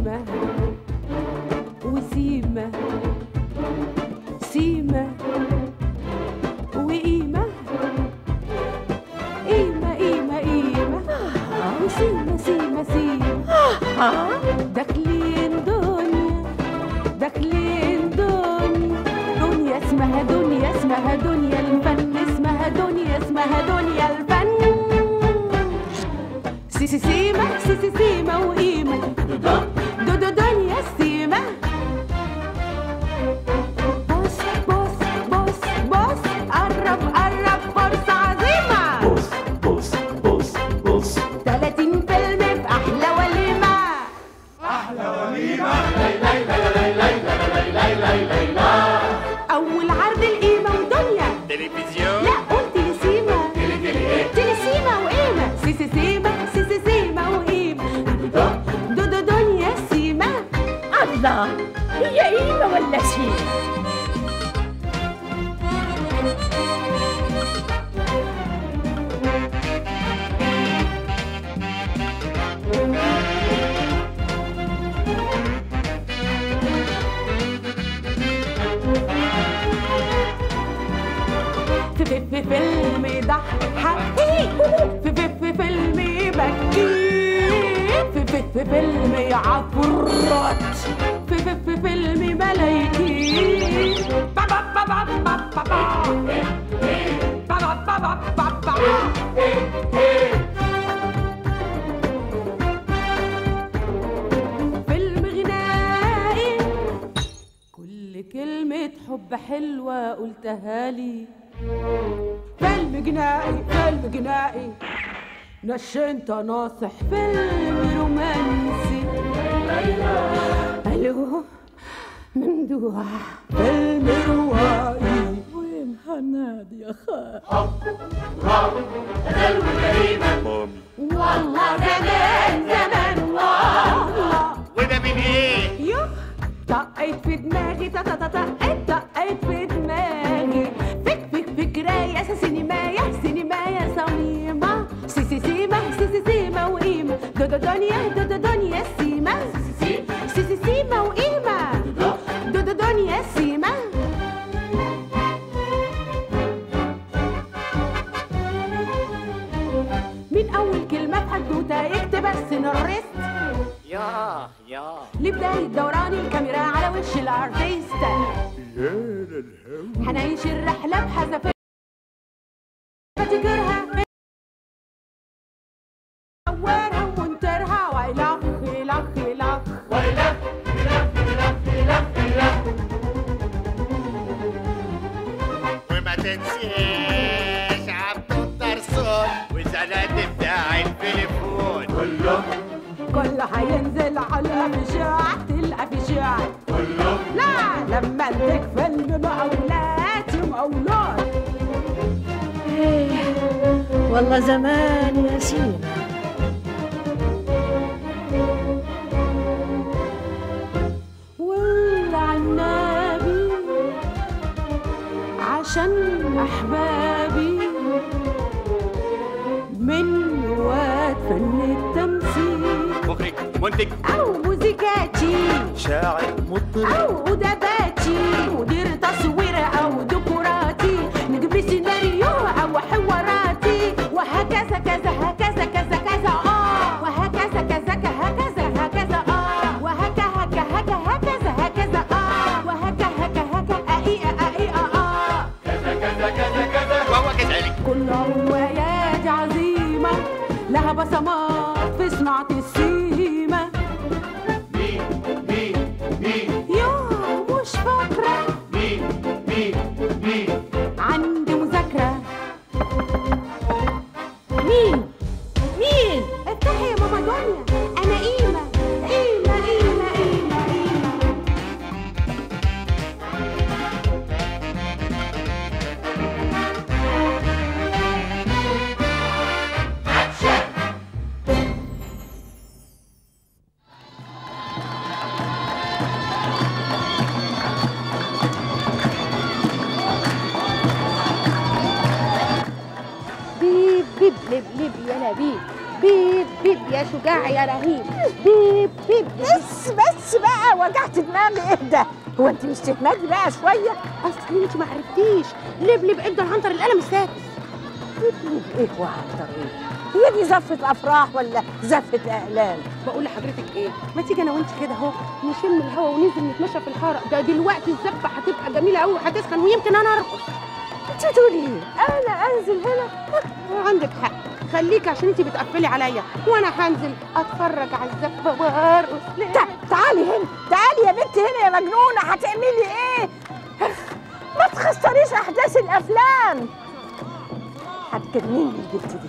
إيمة وسيمة سيمة وإيمة إيمة إيمة إيمة وسيمة سيمة سيمة داخلين دنيا داخلين دنيا دنيا اسمها دنيا اسمها دنيا الفن اسمها دنيا اسمها دنيا الفن سي سي سيما سي سي سيما وقيمة دو دو دنيا السيما بص بص بص بص قرب قرب فرصة عظيمة بص بص بص بص 30 فيلم في أحلى وليمة أول عرض القيمة ودنيا تلفزيون لا قلت لسيما تلسيما وقيمة سي سي سيما سي سي سيما وقيمة دو دو دنيا سيما الله هي قيمة ولا شيء في في في فيلم ضحك في في في فيلم بكي في في في فيلم عفرات في في في فيلم ملايكي با با با با با با با. با با با با با با. فيلم غنائي كل كلمة حب حلوة قلتها لي فيلم جنائي فيلم جنائي نشنت ناصح فيلم رومانسي الو ممدوح فيلم روائي وين هنادي يا خال مامي والله زمان زمان والله وده من ايه؟ يوه طقت في دماغي تا تا تا طقت طقت في دماغي فك فك فكراية سينماية سينماية صميمة سي سي سيما سي سي سيما وقيمة دو دو دنيا دو دو دنيا سيما سي سي سيما وقيمة دو دو دنيا سيما من أول كلمة في حدوتة يكتب السيناريست يا يا لبداية دوران الكاميرا على وش الارتيست هنعيش الرحلة بحذافيرها فاكرها صورها ومنترها ويلخ يلخ يلخ وما تنسيش عبد الطرسون وزناد بتاع التليفون كله هينزل على الافيشات الافيشات كله لا لما اديك فيلم مقاولات مقاولات والله زمان يا سيما والله عنابي عشان احبابي من رواد فن التمثيل مخرج منتج او موزيكاتي شاعر مطرب او ادباتي مدير تصوير او ديكوراتي نجيب سيناريو او حواراتي وهكذا كذا هكذا كذا كذا اه وهكذا كذا كذا هكذا هكذا اه وهكذا هكا هكا هكذا هكذا اه وهكذا هكا هكا اي اي اه وهو كذلك كل روايات عظيمة لها بصمات في صناعة السيما مين مين مين يوه مش فاكرة مين مين مين عندي مذاكرة مين مين افتحي يا ماما دنيا أنا قيمة قيمة قيمة قيمة قيمة بيب بيب لب لب يا لبيب بيب بيب يا شجاع يا رهيب بيب بيب بس بس بقى وجعت دماغي ايه ده هو انت مش تهمدي بقى شويه اصل انت ما عرفتيش لبلب ادى العنتر القلم السادس لبلب ايه وعنتر ايه هي دي زفه افراح ولا زفه اعلان بقول لحضرتك ايه ما تيجي انا وانت كده اهو نشم الهوا وننزل نتمشى في الحاره ده دلوقتي الزفه هتبقى جميله قوي وهتسخن ويمكن انا ارقص انت بتقولي ايه انا انزل هنا عندك حق خليك عشان انت بتقفلي عليا وانا هنزل اتفرج على الزفه وارقص ليه؟ تع- تعالي هنا تعالي يا بنت هنا يا مجنونه هتعملي ايه ما تخسريش احداث الافلام هتجنني البنت دي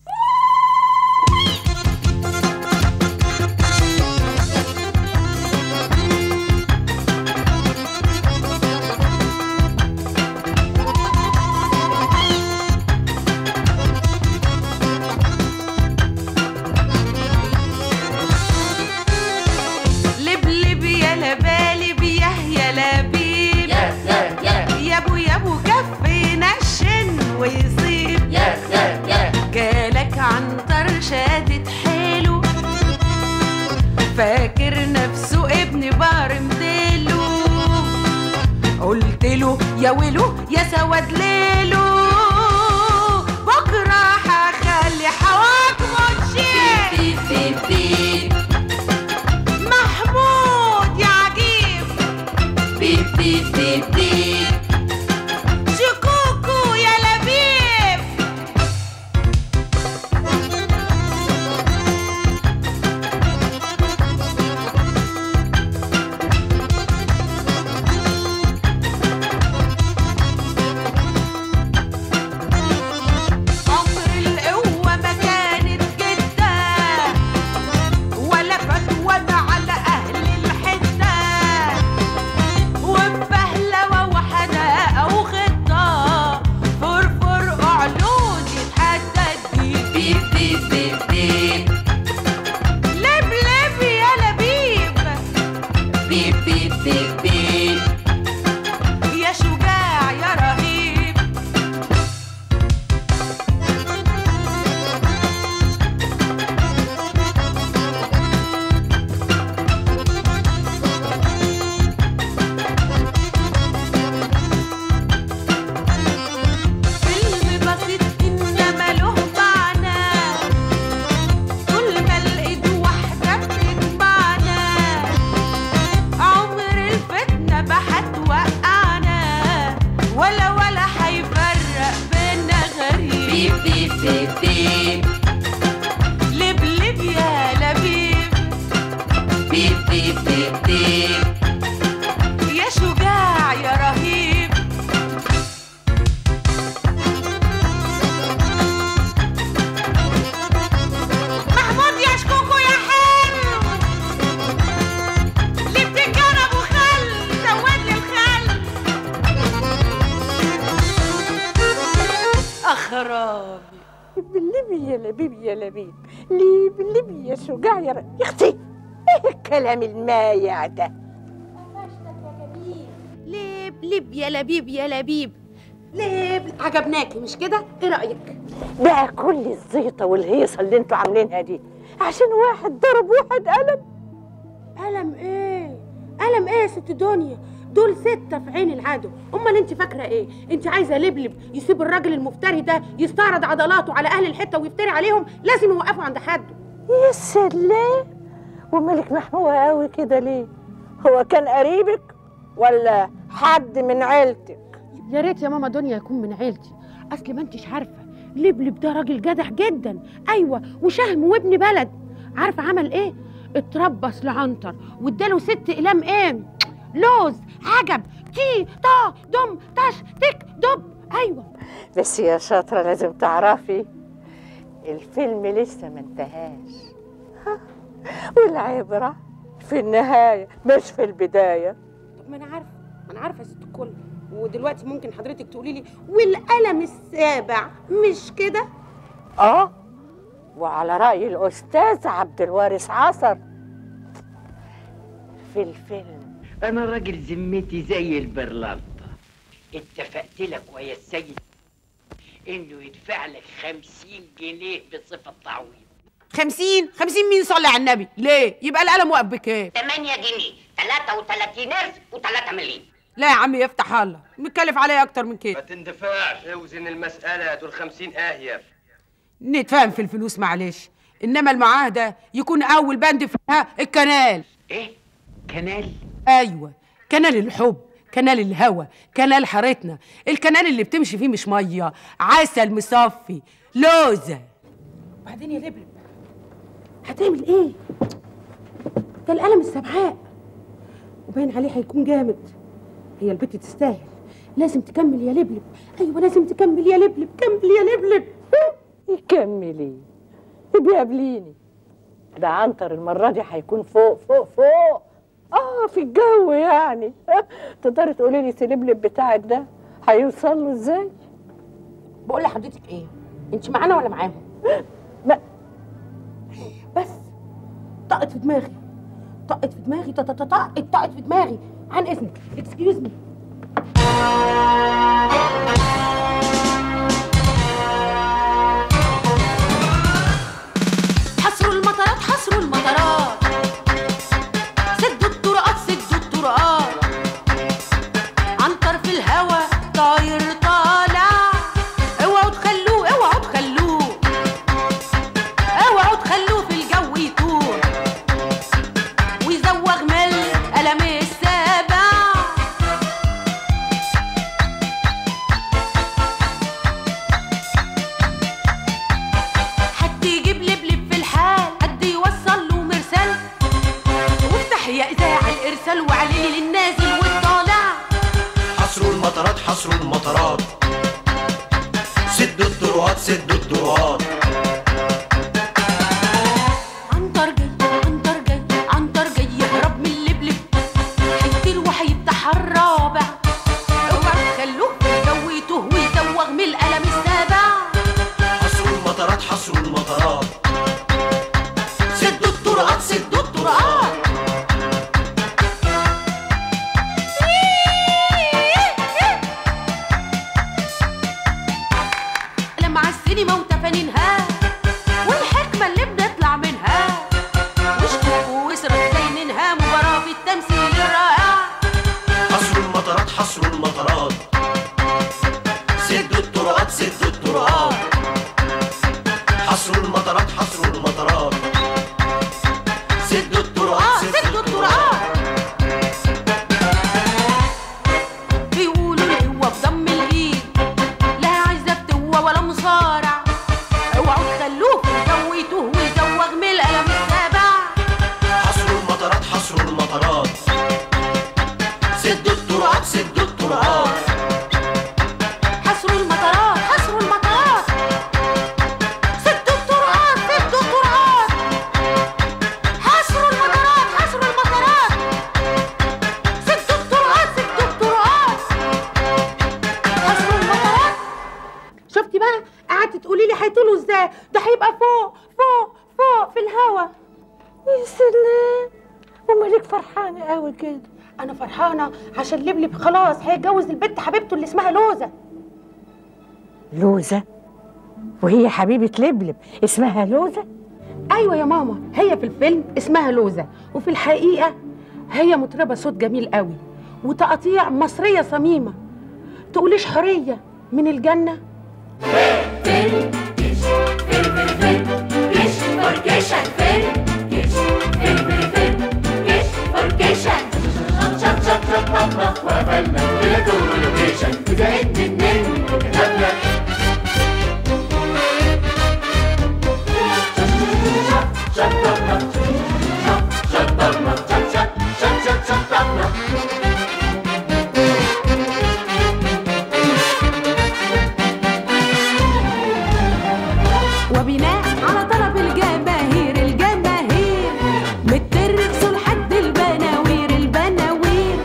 لبلب يا لبالب يا يا لبيب يا يا يا يابو يابو كف ينشن ويصيب يا يا يا جالك عنتر شادد حيله فاكر نفسه ابن بار مديله قلت له يا ويلو يا سواد ليله بكره هخلي حواكمه تشيل بيب بيب بيب محمود يا عجيب بيب بيب بيب بيب شكوكو يا لبيب عمر القوة ما كانت جدة ولا فتوى على أهل الحتة ومبهلوة وحداقة وخطة فرفر قعلود يتحدد بيه بيب بيب بيب بيب لب لب يا لبيب بيب بيب بيب بيب يا شجاع يا رهيب فيلم بسيط إنما له معنى طول ما الإيد واحدة بتجمعنا عمر الفتنة بحتوقعنا ولا ولا هيفرق بينا غريب بيب بيب بيب بيب لب لب يا لبيب بيب بيب بيب بيب يا شجاع يا رهيب محمود يا شكوكو يا حلو اللي بتنجرب وخل زود لي الخل اخرابي باللبي يا لبيب يا لبيب ليه باللبي يا شجاع يا ر... يا اختي ايه الكلام المايع ده لب لب يا لبيب يا لبيب لب عجبناكي مش كده ايه رايك بقى كل الزيطه والهيصه اللي انتوا عاملينها دي عشان واحد ضرب واحد قلم قلم ايه قلم ايه يا ست دنيا دول ستة في عين العدو امال انت فاكره ايه انت عايزه لبلب يسيب الراجل المفتري ده يستعرض عضلاته على اهل الحته ويفتري عليهم لازم يوقفوا عند حده يا سلام ومالك محموة قوي كده ليه هو كان قريبك ولا حد من عيلتك يا ريت يا ماما دنيا يكون من عيلتي اصل ما انتش عارفه لبلب ده راجل جدع جدا ايوه وشهم وابن بلد عارفه عمل ايه اتربص لعنتر واداله ست اقلام ايه لوز عجب تي طا دم تش تك دب ايوه بس يا شاطرة لازم تعرفي الفيلم لسه ما انتهاش ها، والعبرة في النهاية مش في البداية ما انا عارفه ما انا عارفه يا ست الكل ودلوقتي ممكن حضرتك تقولي لي والقلم السابع مش كده اه وعلى رأي الأستاذ عبد الوارث عصر في الفيلم انا راجل ذمتي زي البرلانطه اتفقت لك ويا السيد انه يدفع لك خمسين جنيه بصفه تعويض خمسين خمسين مين صلي على النبي ليه يبقى القلم واقف بكام 8 جنيه 33 قرش و3 مليم لا يا عم يفتح الله متكلف عليا اكتر من ما كده تندفعش اوزن المسألة دول خمسين اهيف نتفاهم في الفلوس معلش انما المعاهده يكون اول بند فيها الكنال ايه كنال ايوه كنال الحب كنال الهوى كنال حارتنا الكنال اللي بتمشي فيه مش ميه عسل مصفي لوزه وبعدين يا لبلب هتعمل ايه ده القلم السبعاء وباين عليه هيكون جامد هي البت تستاهل لازم تكمل يا لبلب ايوه لازم تكمل يا لبلب كمل يا لبلب يكملي تبي قابليني ده عنتر المرة دي هيكون فوق فوق فوق اه في الجو يعني تقدري تقولي لي سلبلب بتاعك ده هيوصل له ازاي؟ بقول لحضرتك ايه انت معانا ولا معاهم ما بس طقت في دماغي طقت في دماغي طقت طقت طقت في دماغي عن اذنك اكسكيوز مي حصروا المطارات حصروا المطارات سدوا الطرقات سدوا الطرقات عنتر في الهوا طاير طالع اوعوا تخلوه اوعوا تخلوه اوعوا تخلوه في الجو يطول ويزوغ من القلم السابع حد يجيب لبلب في الحال حد يوصل له مرسال وافتح يا اذاعه الارسال وعليه للنازل والطالع حصروا المطارات حصروا المطارات سدوا الطرقات سدوا الطرقات عنتر جاي عنتر جاي عنتر جاي يهرب من اللبلب هيطير وهيفتح الرابع اوعوا تخلوه في الجو يتوه ويزوغ من القلم السابع حصروا المطارات حصروا المطارات سدوا الطرقات سدوا الطرقات لما على السينما وتفانينها والحكمة اللي بنطلع منها وشكوك وسرت زينينها مباراة في التمثيل الرائع حصروا المطارات حصروا المطارات سدوا الطرقات سدوا الطرقات حصروا المطارات حصروا المطارات سدوا الطرقات اه سدوا الطرقات بيقولوا القوة في ضم الايد لا عايزة فتوة ولا مصارع اوعوا تخلوه في الجو يتوه ويزوغ من القلم السابع حصروا المطارات حصروا المطارات سدوا الطرقات سدوا الطرقات حصروا المطارات حصروا المطارات سدوا الطرقات سدوا الطرقات حصروا المطارات حصروا المطارات سدوا الطرقات سدوا الطرقات حصروا المطارات شفتي بقى قعدت تقولي لي هيطولوا ازاي ده هيبقى فوق فوق فوق في الهوا يا سلام ومالك فرحانة قوي كده انا فرحانه عشان لبلب خلاص هيتجوز البنت حبيبته اللي اسمها لوزه لوزة وهي حبيبة لبلب اسمها لوزة ايوه يا ماما هي في الفيلم اسمها لوزه وفي الحقيقه هي مطربه صوت جميل قوي وتقطيع مصريه صميمه تقوليش حريه من الجنه وبناء على طلب الجماهير الجماهير مترقصوا لحد البناوير البناوير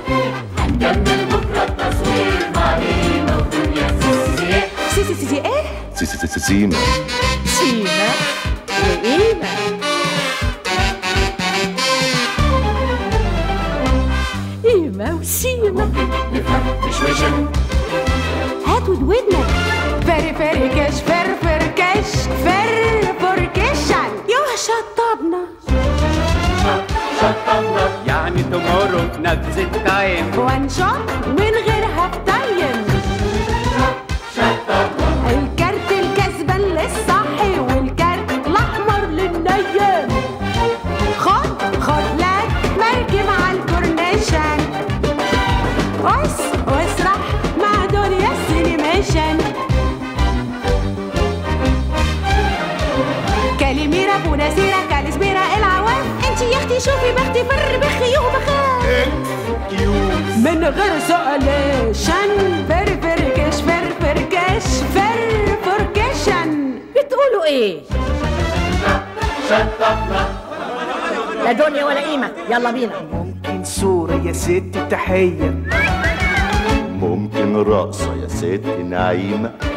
سي سي سي سي ايه سيما سيما وقيمة قيمة وسيمة هات ودودنا فر فركش فر فركش فر فركشن يوه يعني tomorrow في نفس التايم وان شوت من غير هاف تايم الكارت الكسبان للصحي والكارت الاحمر للنيم خد خد لك مركب على الكورنيشن قص واسرح مع دنيا السينيميشن كاليميرا بوناسيرا كالسبيرا العواف انت يا اختي شوفي بختي فر بخي وبخاف من غير سؤاليشن فر فركش فر فركش فر فركشن بتقولوا ايه لا دنيا ولا قيمة يلا بينا ممكن صورة يا ست تحية ممكن رقصة يا ست نعيمة